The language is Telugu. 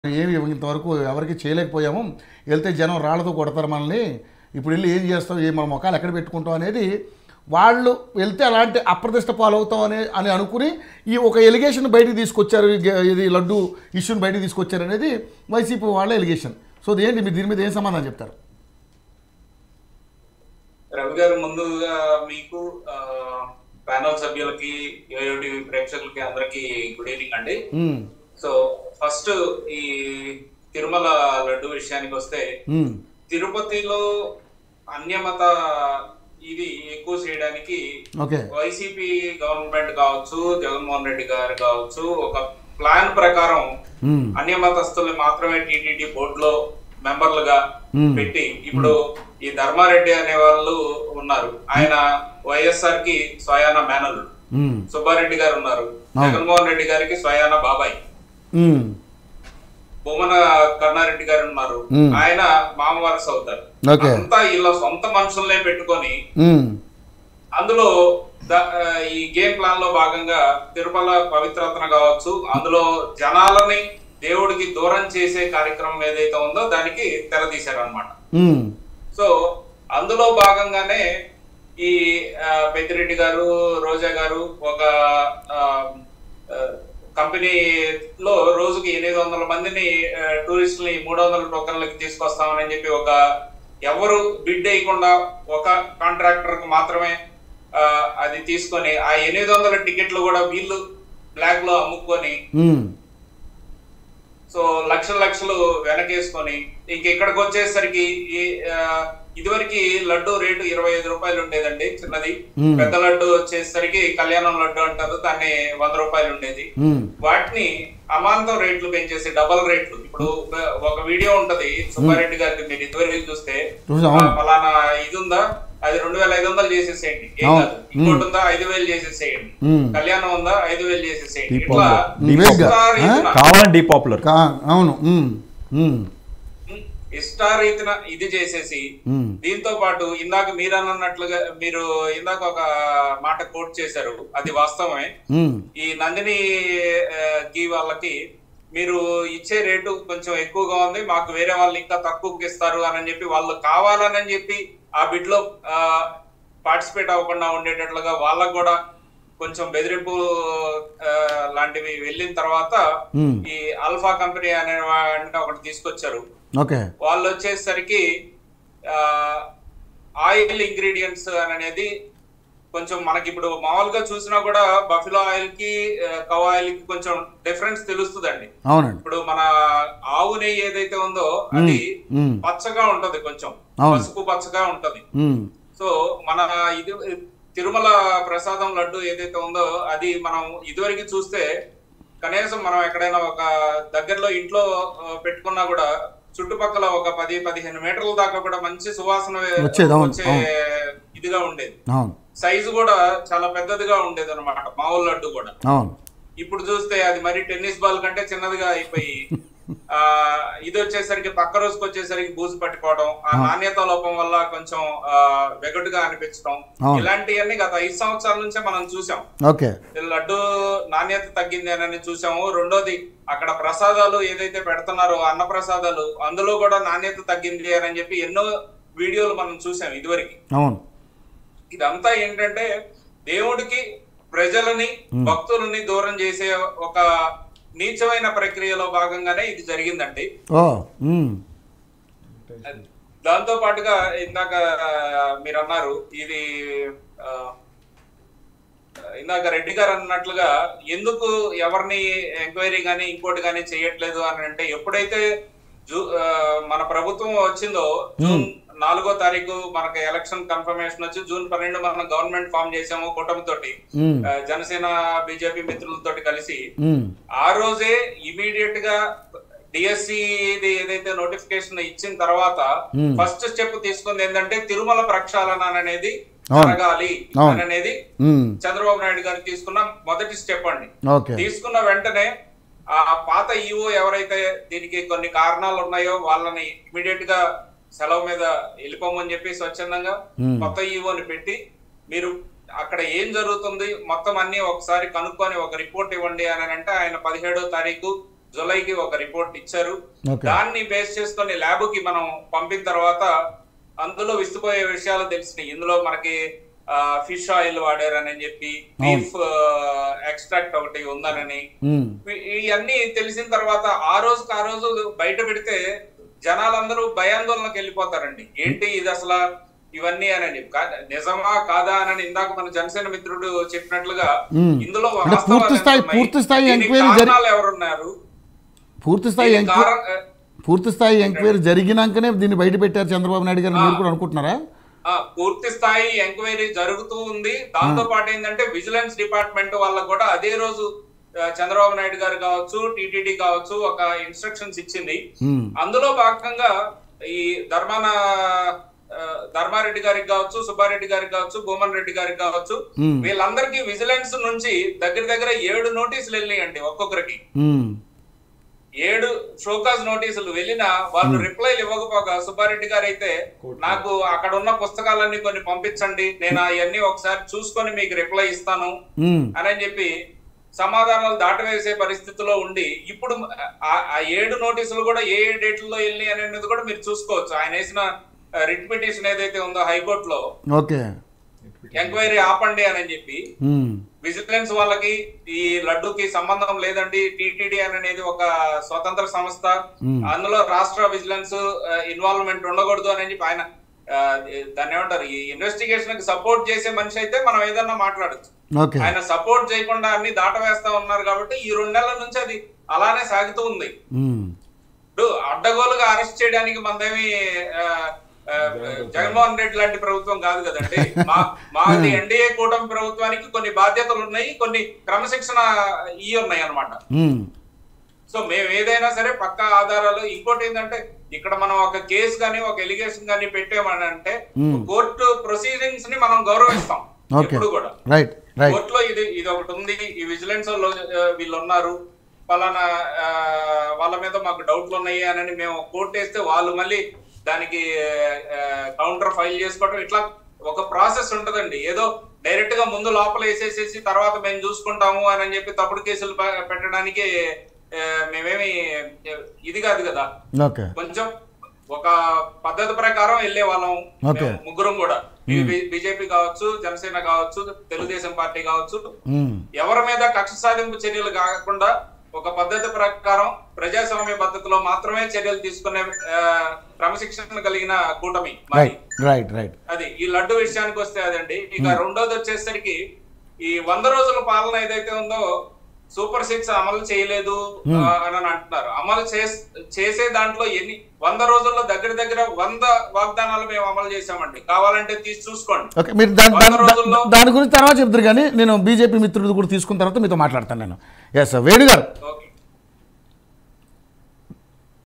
ఏమి ఇంతవరకు ఎవరికి చేయలేకపోయాము వెళ్తే జనం రాళ్ళతో కొడతారు మనల్ని ఇప్పుడు వెళ్ళి ఏం చేస్తాం ఏ మన ముఖాలు ఎక్కడ పెట్టుకుంటాం అనేది వాళ్ళు వెళ్తే అలాంటి అప్రదిష్ట పాలవుతాం అనే అని అనుకుని ఈ ఒక ఎలిగేషన్ బయటికి తీసుకొచ్చారు ఈ గ- ఇది లడ్డు ఇష్యూని బయటికి తీసుకొచ్చారు అనేది వైసీపీ వాళ్ళ ఎలిగేషన్ సో ఏంటి మీరు దీని మీద ఏం సమాధానం చెప్తారు రవి గారు ముందుగా మీకు ప్యానల్ సభ్యులకి ఏఐటి ప్రేక్షకులకి అందరికి గుడ్ ఈవినింగ్ అండి ఉమ్, సో ఫస్ట్ ఈ తిరుమల లడ్డు విషయానికి వస్తే ఉమ్, తిరుపతిలో అన్యమత ఇది ఎక్కువ చేయడానికి ఓకే వైసీపీ గవర్నమెంట్ కావచ్చు జగన్మోహన్ రెడ్డి గారు కావచ్చు ఒక ప్లాన్ ప్రకారం ఉమ్, అన్యమతస్తుల్ని మాత్రమే టీటీడీ బోర్డులో మెంబర్లుగా Hmm. పెట్టి ఇప్పుడు ఈ ధర్మారెడ్డి అనే వాళ్ళు ఉన్నారు ఆయన వైఎస్ఆర్ కి స్వయాన మేనల్లుడు ఉమ్, సుబ్బారెడ్డి గారు ఉన్నారు జగన్మోహన్ రెడ్డి గారికి స్వయాన బాబాయ్ ఉమ్, బొమ్మన కరుణారెడ్డి గారు ఉన్నారు Hmm. ఆయన మామ వరస అవుతారు Okay. అంతా వీళ్ళ సొంత మనుషుల్నే పెట్టుకొని ఉమ్, అందులో ద- ఆ, ఈ గేమ్ ప్లాన్ లో భాగంగా తిరుమల పవిత్రతన కావచ్చు అందులో జనాలని దేవుడికి దూరం చేసే కార్యక్రమం ఏదైతే ఉందో దానికి తెరదీశారనమాట ఉమ్, సో అందులో భాగంగానే ఈ ఆ, పెద్దిరెడ్డి గారు రోజా గారు ఒక ఆ, ఆ, కంపెనీలో రోజుకి ఎనిమిది వందల మందిని ఆ, టూరిస్టుల్ని మూడు వందల టోకన్లకి తీసుకొస్తామని చెప్పి ఒక ఎవరు బిడ్ వేయకుండా ఒక కాంట్రాక్టర్ కు మాత్రమే ఆ, అది తీసుకొని ఆ ఎనిమిది వందల టికెట్లు కూడా వీళ్ళు బ్లాక్ లో అమ్ముకొని ఉమ్, సో లక్షల లక్షలు వెనకేసుకొని ఇంక ఇక్కడికి వచ్చేసరికి ఈ ఆ, ఇదివరకు లడ్డు రేటు ఇరవై ఐదు రూపాయలు ఉండేదండి చిన్నది మ్మ్. పెద్ద లడ్డు వచ్చేసరికి కళ్యాణం లడ్డు అంటారు దాన్ని వంద రూపాయలు ఉండేది ఉమ్, వాటిని అమాంతం రేట్లు పెంచేసి డబల్ రేట్లు ఇప్పుడు ఒక వీడియో ఉంటది సుబ్బారెడ్డి గారికి మీరు ఇదివరకు చూస్తే చూసాం, ఆ, అవును. ఫలానా ఇది ఉందా అది రెండు వేల ఐదు వందలు చేసేసేయండి ఏం అవును. కాదు ఇంకోటి ఉందా ఐదు వేలు చేసేసేయండి ఉమ్. కళ్యాణం ఉందా ఐదు వేలు చేసేసేయండి Deep ఇట్లా Deep ఇష్టారీతిన- కావాలని డీపాపులర్ కా అవును ఉమ్, ఉమ్, ఇష్టారీతిన ఇది చేసేసి ఉమ్, దీంతో పాటు ఇందాక మీరు అన్నట్లుగా మీరు ఇందాక ఒక మాట కోట్ చేశారు అది వాస్తవమే ఉమ్, ఈ నందిని ఆ, కి వాళ్ళకి మీరు ఇచ్చే రేటు కొంచెం ఎక్కువగా ఉంది మాకు వేరే వాళ్ళు ఇంకా తక్కువకి ఇస్తారు అని చెప్పి వాళ్ళు కావాలని చెప్పి ఆ బిడ్ లో పార్టిసిపేట్ అవ్వకుండా ఉండేటట్లుగా వాళ్ళకు కూడా కొంచెం బెదిరింపు ఆ, లాంటివి వెళ్ళిన తర్వాత ఉమ్, ఈ ఆల్ఫా కంపెనీ అనే వాడిని ఒకటి తీసుకొచ్చారు ఓకే వాళ్ళు వచ్చేసరికి ఆ, ఆయిల్ ఇంగ్రీడియంట్స్ అని అనేది కొంచెం మనకి ఇప్పుడు మామూలుగా చూసినా కూడా బఫిలో ఆయిల్ కి కవ్ ఆయిల్ కి కొంచెం డిఫరెన్స్ తెలుస్తుందండి అవునండి ఇప్పుడు మన ఆవు నెయ్యి ఏదైతే ఉందో అది ఉమ్, పచ్చగా ఉంటది కొంచెం అవును. పసుపు పచ్చగా ఉంటది ఉమ్, సో మన ఇది తిరుమల ప్రసాదం లడ్డు ఏదైతే ఉందో అది మనం ఇదివరకు చూస్తే కనీసం మనం ఎక్కడైనా ఒక దగ్గరలో ఇంట్లో ఆ, పెట్టుకున్నా కూడా చుట్టుపక్కల ఒక పది పదిహేను మీటర్ల దాకా కూడా మంచి సువాసన వచ్చేది, అవును, వచ్చే ఇదిగా ఉండేది అవును సైజు కూడా చాలా పెద్దదిగా ఉండేది అనమాట మామూలు లడ్డు కూడా అవును ఇప్పుడు చూస్తే అది మరి టెన్నిస్ బాల్ కంటే చిన్నదిగా అయిపోయి ఆ ఇది వచ్చేసరికి పక్క రోజుకి వచ్చేసరికి బూజు పట్టిపోవడం ఆ నాణ్యత లోపం వల్ల కొంచెం ఆ వెగటుగా అనిపించడం అవును. ఇలాంటివన్నీ గత ఐదు సంవత్సరాల నుంచే మనం చూసాం ఓకే లడ్డు నాణ్యత తగ్గింది అని చూసాము రెండోది అక్కడ ప్రసాదాలు ఏదైతే పెడుతున్నారో అన్న ప్రసాదాలు అందులో కూడా నాణ్యత తగ్గింది అని చెప్పి ఎన్నో వీడియోలు మనం చూసాం ఇదివరకు అవును ఇదంతా ఏంటంటే దేవుడికి ప్రజలని భక్తులని దూరం చేసే ఒక నీచమైన ప్రక్రియలో భాగంగానే ఇది జరిగిందండి ఓ ఉమ్, దాంతో పాటుగా ఇందాక ఆ, మీరు అన్నారు ఇది ఆ, ఇందాక రెడ్డి గారు అన్నట్లుగా ఎందుకు ఎవరిని ఎంక్వైరీ గానీ ఇంకోటి గానీ చేయట్లేదు అని అంటే ఎప్పుడైతే జూ ఆ, మన ప్రభుత్వం వచ్చిందో జూన్ నాలుగో తారీఖు మనకి ఎలక్షన్ కన్ఫర్మేషన్ వచ్చి జూన్ పన్నెండు మనం గవర్నమెంట్ ఫామ్ చేసాము కూటమితోటి ఉమ్, ఆ, జనసేన బీజేపీ మిత్రులతోటి కలిసి ఉమ్, ఆ రోజే ఇమీడియట్ గా డిఎస్సి ఏదైతే నోటిఫికేషన్ ఇచ్చిన తర్వాత Hmm. ఫస్ట్ స్టెప్ తీసుకుంది ఏంటంటే తిరుమల ప్రక్షాళన అనేది అవును. జరగాలి అవును. అనేది ఉమ్, చంద్రబాబు నాయుడు గారు తీసుకున్న మొదటి స్టెప్ అండి ఓకే తీసుకున్న వెంటనే ఆ పాత ఈఓ ఎవరైతే దీనికి కొన్ని కారణాలు ఉన్నాయో వాళ్ళని ఇమీడియట్ గా సెలవు మీద వెళ్ళిపోమని చెప్పి స్వచ్ఛందంగా Hmm. కొత్త ఈఓని పెట్టి మీరు అక్కడ ఏం జరుగుతుంది మొత్తం అన్ని ఒకసారి కనుక్కొని ఒక రిపోర్ట్ ఇవ్వండి అని అంటే ఆయన పదిహేడో తారీఖు జులైకి ఒక రిపోర్ట్ ఇచ్చారు ఓకే దాన్ని బేస్ చేసుకొని ల్యాబ్ కి మనం పంపిన తర్వాత అందులో విస్తుపోయే విషయాలు తెలిసినాయి ఇందులో మనకి ఫిష్ ఆయిల్ వాడారని చెప్పి బీఫ్ ఎక్స్ట్రాక్ట్ ఒకటి ఉందనని ఉమ్, ఇ- ఇవన్నీ తెలిసిన తర్వాత ఆ రోజుకి ఆ రోజు బయట పెడితే జనాలందరూ భయాందోళనకి వెళ్ళిపోతారండి ఏంటి ఇది అసలు ఇవన్నీ అని కా- నిజమా కాదా అని ఇందాక మన జనసేన మిత్రుడు చెప్పినట్లుగా ఉమ్. ఇందులో అంటే వాస్తవాలు పూర్తి స్థాయి ఎంత ఉన్నాయి? పూర్తి స్థాయి దీనికి ఎంక్వైరీ జరి కారణాలు ఎవరున్నారు పూర్తి స్థాయి దీనికి ఎంక్వైరీ కార- పూర్తి స్థాయి ఎంక్వైరీ జరిగినాకనే దీన్ని బయట పెట్టారు చంద్రబాబు నాయుడు గారు మీరు కూడా అనుకుంటున్నారా ఆ, పూర్తి స్థాయి ఎంక్వైరీ జరుగుతూ ఉంది దాంతో పాటు ఏంటంటే విజిలెన్స్ డిపార్ట్మెంట్ వాళ్ళకు కూడా అదే రోజు ఆ, చంద్రబాబు నాయుడు గారు కావచ్చు టీటీడీ కావచ్చు ఒక ఇన్స్ట్రక్షన్స్ ఇచ్చింది ఉమ్, అందులో భాగంగా ఈ ధర్మాన ఆ, ధర్మారెడ్డి గారికి కావచ్చు సుబ్బారెడ్డి గారికి కావచ్చు భూమన్ రెడ్డి గారికి కావచ్చు ఉమ్, వీళ్ళందరికీ విజిలెన్స్ నుంచి దగ్గర దగ్గర ఏడు నోటీసులు వెళ్ళినాయండి ఒక్కొక్కరికి ఉమ్, ఏడు షోకాజ్ నోటీసులు వెళ్ళినా వాళ్ళు రిప్లైలు ఇవ్వకపోగా సుబ్బారెడ్డి గారు అయితే నాకు అక్కడ ఉన్న పుస్తకాలన్నీ కొన్ని పంపించండి నేను అవన్నీ ఒకసారి చూసుకొని మీకు రిప్లై ఇస్తాను ఉమ్, అని చెప్పి సమాధానాలు దాటవేసే పరిస్థితిలో ఉండి ఇప్పుడు ఆ- ఆ ఏడు నోటీసులు కూడా ఏ ఏ డేట్లలో వెళ్ళి అనేది కూడా మీరు చూసుకోవచ్చు ఆయన వేసిన రిట్ పిటిషన్ ఏదైతే ఉందో హైకోర్టులో ఓకే ఎంక్వైరీ ఆపండి అని చెప్పి ఉమ్, విజిలెన్స్ వాళ్ళకి ఈ లడ్డూకి సంబంధం లేదండి టిటిడి అనేది ఒక స్వతంత్ర సంస్థ ఉమ్, అందులో రాష్ట్ర విజిలెన్స్ ఇన్వాల్వ్మెంట్ ఉండకూడదు అని చెప్పి ఆయన ఆ, దాన్ని ఏమంటారు ఈ ఇన్వెస్టిగేషన్ కి సపోర్ట్ చేసే మనిషి అయితే మనం ఏదన్నా మాట్లాడచ్చు ఓకే ఆయన సపోర్ట్ చేయకుండా అన్ని దాటవేస్తా ఉన్నారు కాబట్టి ఈ రెండు నెలల నుంచి అది అలానే సాగుతూ ఉంది ఉమ్, ఇప్పుడు అడ్డగోలుగా అరెస్ట్ చేయడానికి మనదేమి ఆ, ఆ, జగన్మోహన్ రెడ్డి లాంటి ప్రభుత్వం కాదు కదండి మా మాది ఎన్డీఏ కూటమి ప్రభుత్వానికి కొన్ని బాధ్యతలు ఉన్నాయి కొన్ని క్రమశిక్షణ ఇవి ఉన్నాయి అన్నమాట ఉమ్, సో మేము ఏదైనా సరే పక్కా ఆధారాలు ఇంకోటి ఏంటంటే ఇక్కడ మనం ఒక కేసు కానీ ఒక ఎలిగేషన్ కానీ పెట్టామని అంటే Hmm. కోర్టు ప్రొసీడింగ్స్ ని మనం గౌరవిస్తాం Okay. ఎప్పుడు కూడా రైట్ రైట్ కోర్టులో ఇది ఇది ఒకటి ఉంది ఈ విజిలెన్స్ వాళ్ళు ఆ, వీళ్ళు ఉన్నారు పలానా ఆ, వాళ్ళ మీద మాకు డౌట్లు ఉన్నాయి అని మేము కోర్టు వేస్తే వాళ్ళు మళ్ళీ దానికి కౌంటర్ ఫైల్ చేసుకోవడం ఇట్లా ఒక ప్రాసెస్ ఉంటదండి ఏదో డైరెక్ట్ గా ముందు లోపల వేసేసేసి తర్వాత మేము చూసుకుంటాము అని చెప్పి తప్పుడు కేసులు పె- పెట్టడానికి ఆ, మేమేమి ఇది కాదు కదా ఓకే కొంచెం ఒక పద్ధతి ప్రకారం వెళ్ళే వాళ్ళం Okay. మేము ముగ్గురం కూడా బీజేపీ కావచ్చు జనసేన కావచ్చు తెలుగుదేశం పార్టీ కావచ్చు ఉమ్, ఎవరి మీద కక్ష సాధింపు చర్యలు కాకుండా ఒక పద్ధతి ప్రకారం ప్రజాస్వామ్య పద్ధతిలో మాత్రమే చర్యలు తీసుకునే ఆ, క్రమశిక్షణ కలిగిన కూటమి మాది. రైట్ రైట్ రైట్ అది ఈ లడ్డు విషయానికి వస్తే అదండి ఇక రెండోది వచ్చేసరికి ఈ వంద రోజుల పాలన ఏదైతే ఉందో సూపర్ సిక్స్ అమలు చేయలేదు ఆ, అని అని అంటున్నారు అమలు చేస్- చేసే దాంట్లో ఎన్ని వంద రోజుల్లో దగ్గర దగ్గర వంద వాగ్దానాలు మేము అమలు చేశామండి కావాలంటే తీసి చూసుకోండి ఓకే మీరు దాని వంద దాని- రోజుల్లో- దాని గురించి తర్వాత చెప్తారు కానీ నేను బీజేపీ మిత్రుడు కూడా తీసుకున్న తర్వాత మీతో మాట్లాడతాను నేను ఎస్ వేణు గారు ఓకే